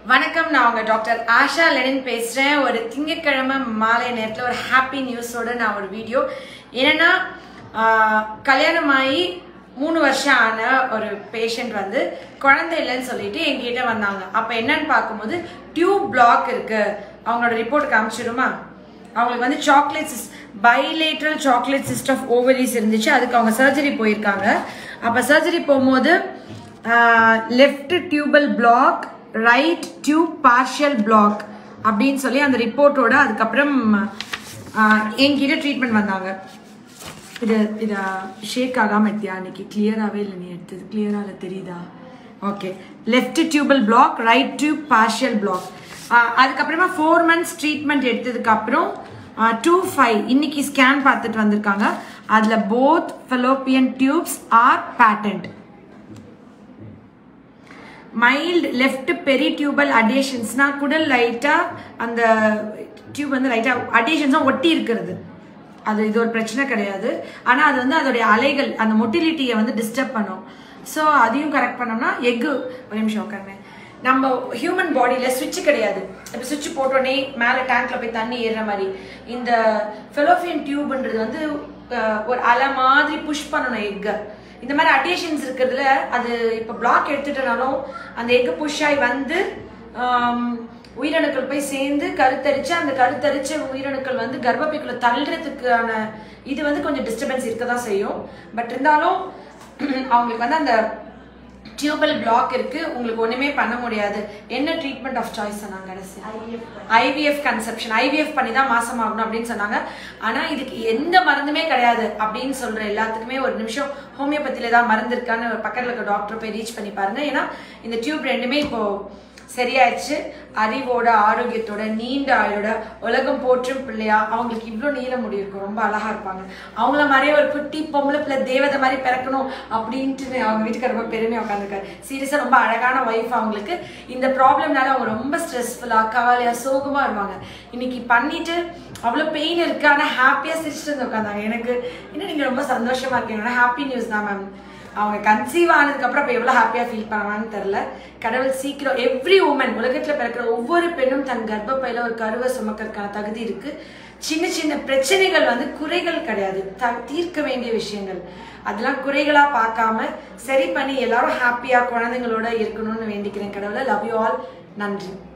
வணக்கம் நான் உங்க டாக்டர் ஆஷா லெனின் பேசுறேன் ஒரு திங்கட்கிழமை மாலை நேரத்தில் ஒரு ஹாப்பி நியூஸோட நான் ஒரு வீடியோ என்னன்னா ஆஹ், கல்யாணமாகி மூணு வருஷம் ஆன ஒரு பேஷண்ட் வந்து குழந்தை இல்லைன்னு சொல்லிட்டு என்கிட்ட வந்தாங்க அப்போ என்னன்னு பார்க்கும்போது டியூப் பிளாக் இருக்கு அவங்களோட ரிப்போர்ட் காமிச்சிடுமா அவங்களுக்கு வந்து chocolate bilateral chocolate cyst of ovaries இருந்துச்சு அதுக்கு அவங்க சர்ஜரி போயிருக்காங்க அப்போ சர்ஜரி போகும்போது left tubal block right tube partial block அப்படின்னு சொல்லி அந்த ரிப்போர்ட்டோட அதுக்கப்புறம் ஆஹ், என்கிட்ட ட்ரீட்மெண்ட் வந்தாங்க இது இதை ஷேக் ஆகாமல் எடுத்தியா அன்னைக்கு கிளியராகவே இல்லை நீ எடுத்தது கிளியராக இல்லை தெரியுதா okay left tubal block right tube partial block அதுக்கப்புறமா ஃபோர் மந்த்ஸ் ட்ரீட்மெண்ட் எடுத்ததுக்கு அப்புறம் டூ ஃபைவ் இன்னைக்கு ஸ்கேன் பார்த்துட்டு வந்திருக்காங்க அதில் both fallopian tubes are patent mild left peri tubal அடேஷன்ஸ்னா குடல் லைட்டாக அந்த டியூப் வந்து லைட்டாக அடேஷன்ஸாக ஒட்டி இருக்கிறது அது இது ஒரு பிரச்சனை கிடையாது ஆனால் அது வந்து அதோடைய அலைகள் அந்த மொட்டிலிட்டியை வந்து டிஸ்டர்ப் பண்ணும் ஸோ அதையும் கரெக்ட் பண்ணோம்னா எக்கு ஒரு நிமிஷம் உட்காருங்க நம்ம ஹியூமன் பாடியில் சுவிட்ச் கிடையாது இப்போ சுவிட்ச் போட்டோடனே மேலே டேங்க்ல போய் தண்ணி ஏறுற மாதிரி இந்த ஃபெலோஃபியன் டியூப்ன்றது வந்து அஹ், ஒரு அலை மாதிரி புஷ் பண்ணணும் எக்கை இந்த மாதிரி அட்டேஷன்ஸ் இருக்கிறதுல அது இப்போ பிளாக் எடுத்துட்டனாலும் அந்த எக்கு புஷ் ஆகி வந்து ஆம், உயிரணுக்கள் போய் சேர்ந்து கருத்தரிச்சு அந்த கருத்தரிச்ச உயிரணுக்கள் வந்து கர்ப்பப்பைக்குள்ள தள்ளுறதுக்கான இது வந்து கொஞ்சம் டிஸ்டர்பன்ஸ் இருக்க தான் செய்யும் பட் இருந்தாலும் அவங்களுக்கு வந்து அந்த டியூபல் பிளாக் இருக்கு உங்களுக்கு ஒண்ணுமே பண்ண முடியாது என்ன ட்ரீட்மெண்ட் ஆஃப் சாய்ஸ் சொன்னாங்க கடைசி ஐவிஎஃப் கன்செப்ஷன் ஐவிஎஃப் பண்ணி தான் மாசம் ஆகணும் அப்படின்னு சொன்னாங்க ஆனா இதுக்கு எந்த மருந்துமே கிடையாது அப்படின்னு சொல்ற எல்லாத்துக்குமே ஒரு நிமிஷம் ஹோமியோபதியில தான் மருந்து இருக்கான்னு ஒரு பக்கத்துல இருக்க டாக்டர் போய் ரீச் பண்ணி பாருங்க ஏன்னா இந்த டியூப் ரெண்டுமே இப்போ சரியாயிடுச்சு அறிவோட ஆரோக்கியத்தோட நீண்ட ஆயுளோட உலகம் போற்றும் பிள்ளையா அவங்களுக்கு இவ்வளோ நீள முடி இருக்கும் ரொம்ப அழகா இருப்பாங்க அவங்கள மாதிரியே ஒரு குட்டி பொம்பளை பிள்ளை தேவதை மாதிரி பிறக்கணும் அப்படின்ட்டு அவங்க வீட்டுக்கு ரொம்ப பெருமையாக உட்காந்துருக்காரு சீரியஸாக ரொம்ப அழகான ஒய்ஃப் அவங்களுக்கு இந்த ப்ராப்ளம்னால அவங்க ரொம்ப ஸ்ட்ரெஸ்ஃபுல்லாக கவலையாக சோகமாக இருப்பாங்க இன்னைக்கு பண்ணிட்டு அவ்வளோ பெயின் இருக்கு ஆனால் ஹாப்பியாக சிரிச்சுட்டு வந்து உட்காந்தாங்க எனக்கு இன்னும் நீங்கள் ரொம்ப சந்தோஷமா இருக்கீங்க ஹாப்பி நியூஸ் தான் மேம் அவங்க கன்சீவ் ஆனதுக்கு அப்புறம் இப்போ எவ்வளோ ஹாப்பியாக ஃபீல் பண்ணுவாங்கன்னு தெரில கடவுள் சீக்கிரம் எவ்ரி உமன் உலகத்தில் பிறக்கிற ஒவ்வொரு பெண்ணும் தன் கர்ப்பப்பையில ஒரு கருவை சுமக்கிறதுக்கான தகுதி இருக்கு சின்ன சின்ன பிரச்சனைகள் வந்து குறைகள் கிடையாது த தீர்க்க வேண்டிய விஷயங்கள் அதெல்லாம் குறைகளா பார்க்காம சரி பண்ணி எல்லாரும் ஹாப்பியா குழந்தைங்களோட இருக்கணும்னு வேண்டிக்கிறேன் கடவுளை லவ் யூ ஆல் நன்றி